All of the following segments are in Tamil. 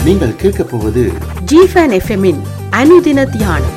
நீங்கள் கேட்கப் போவது ஜிஃபன் எஃப்எம்மின் அனுதின தியானம்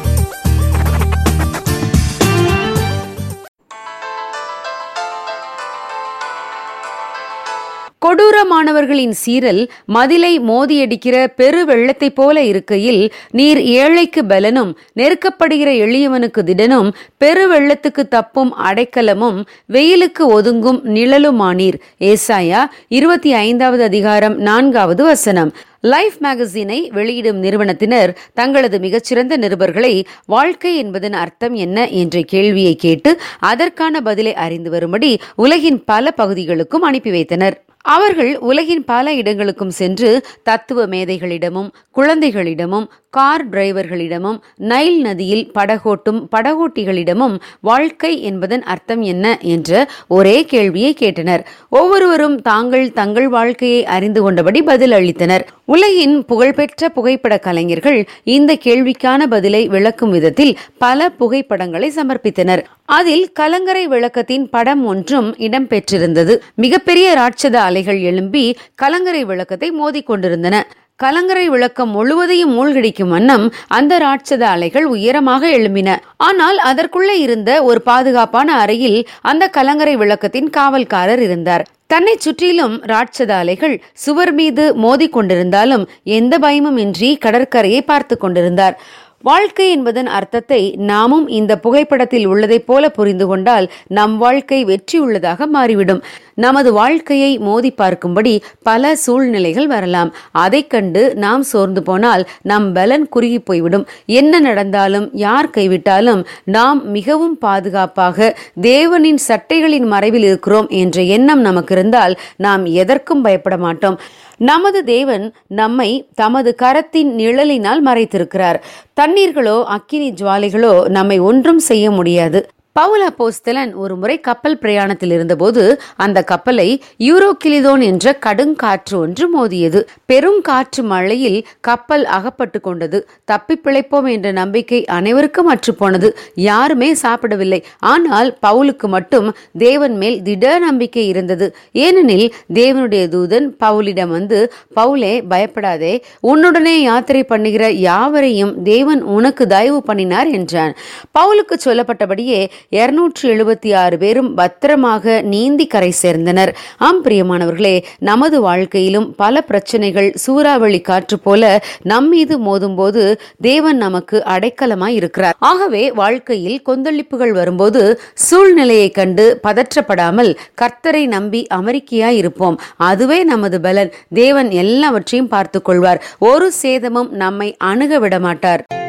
கொடூரமானவர்களின் சீரல் மதிலை மோதியடிக்கிற பெரு வெள்ளத்தைப் போல இருக்கையில் நீர் ஏழைக்கு பலனும் நெருக்கப்படுகிற எளியவனுக்கு திடனும் பெரு வெள்ளத்துக்கு தப்பும் அடைக்கலமும் வெயிலுக்கு ஒதுங்கும் நிழலுமானீர் ஏசாயா இருபத்தி ஐந்தாவது அதிகாரம் நான்காவது வசனம் லைஃப் மேகசினை வெளியிடும் நிறுவனத்தினர் தங்களது மிகச்சிறந்த நிருபர்களை வாழ்க்கை என்பதன் அர்த்தம் என்ன என்ற கேள்வியை கேட்டு அதற்கான பதிலை அறிந்து வரும்படி உலகின் பல பகுதிகளுக்கும் அனுப்பி வைத்தனர் அவர்கள் உலகின் பல இடங்களுக்கும் சென்று தத்துவ மேதைகளிடமும் குழந்தைகளிடமும் கார் டிரைவர்களிடமும் நைல் நதியில் படகோட்டும் படகோட்டிகளிடமும் வாழ்க்கை என்பதன் அர்த்தம் என்ன என்ற ஒரே கேள்வியை கேட்டனர் ஒவ்வொருவரும் தாங்கள் தங்கள் வாழ்க்கையை அறிந்து கொண்டபடி பதில் அளித்தனர் உலகின் புகழ்பெற்ற புகைப்பட கலைஞர்கள் இந்த கேள்விக்கான பதிலை விளக்கும் விதத்தில் பல புகைப்படங்களை சமர்ப்பித்தனர் அதில் கலங்கரை விளக்கத்தின் படம் ஒன்றும் இடம்பெற்றிருந்தது மிகப்பெரிய ராட்சத அலைகள் எழும்பி கலங்கரை விளக்கத்தை மோதிக்கொண்டிருந்தன கலங்கரை விளக்கம் முழுவதையும் மூழ்கடிக்கும் வண்ணம் அந்த ராட்சத அலைகள் உயரமாக எழும்பின ஆனால் அதற்குள்ளே இருந்த ஒரு பாதுகாப்பான அறையில் அந்த கலங்கரை விளக்கத்தின் காவல்காரர் இருந்தார் தன்னை சுற்றிலும் ராட்சத அலைகள் சுவர் மீது மோதிக்கொண்டிருந்தாலும் எந்த பயமும் இன்றி கடற்கரையை பார்த்து கொண்டிருந்தார் வாழ்க்கை என்பதன் அர்த்தத்தை நாமும் இந்த புகைப்படத்தில் உள்ளதைப் போல புரிந்து கொண்டால் நம் வாழ்க்கை வெற்றி உள்ளதாக மாறிவிடும் நமது வாழ்க்கையை மோதி பார்க்கும்படி பல சூழ்நிலைகள் வரலாம் அதைக் கண்டு நாம் சோர்ந்து போனால் நம் பலன் குறுகி போய்விடும் என்ன நடந்தாலும் யார் கைவிட்டாலும் நாம் மிகவும் பாதுகாப்பாக தேவனின் சட்டைகளின் மறைவில் இருக்கிறோம் என்ற எண்ணம் நமக்கு இருந்தால் நாம் எதற்கும் பயப்பட மாட்டோம் நமது தேவன் நம்மை தமது கரத்தின் நிழலினால் மறைத்திருக்கிறார் தண்ணீர்களோ அக்கினி ஜுவாலைகளோ நம்மை ஒன்றும் செய்ய முடியாது பவுல் அப்போஸ்தலன் ஒரு முறை கப்பல் பிரயாணத்தில் இருந்தபோது அந்த கப்பலை யூரோ கிளிதோன் என்ற கடுங்காற்று ஒன்று மோதியது பெரும் காற்று மழையில் கப்பல் அகப்பட்டு கொண்டது தப்பி பிழைப்போம் என்ற நம்பிக்கை அனைவருக்கும் அற்றுப்போனது யாருமே சாப்பிடவில்லை ஆனால் பவுலுக்கு மட்டும் தேவன் மேல் திட நம்பிக்கை இருந்தது ஏனெனில் தேவனுடைய தூதன் பவுலிடம் வந்து பவுலே பயப்படாதே உன்னுடனே யாத்திரை பண்ணுகிற யாவரையும் தேவன் உனக்கு தயவு பண்ணினார் என்றான் பவுலுக்கு சொல்லப்பட்டபடியே இருநூற்றி எழுபத்தி ஆறு பேரும் பத்திரமாக நீந்தி கரை சேர்ந்தனர் ஆம் பிரியமானவர்களே நமது வாழ்க்கையிலும் பல பிரச்சனைகள் சூறாவளி காற்று போல நம் மீது மோதும்போது தேவன் நமக்கு அடைக்கலமாய் இருக்கிறார் ஆகவே வாழ்க்கையில் கொந்தளிப்புகள் வரும்போது சூழ்நிலையை கண்டு பதற்றப்படாமல் கர்த்தரை நம்பி அமெரிக்கையாய் இருப்போம் அதுவே நமது பலன் தேவன் எல்லாவற்றையும் பார்த்துக் கொள்வார் ஒரு சேதமும் நம்மை அணுக விட மாட்டார்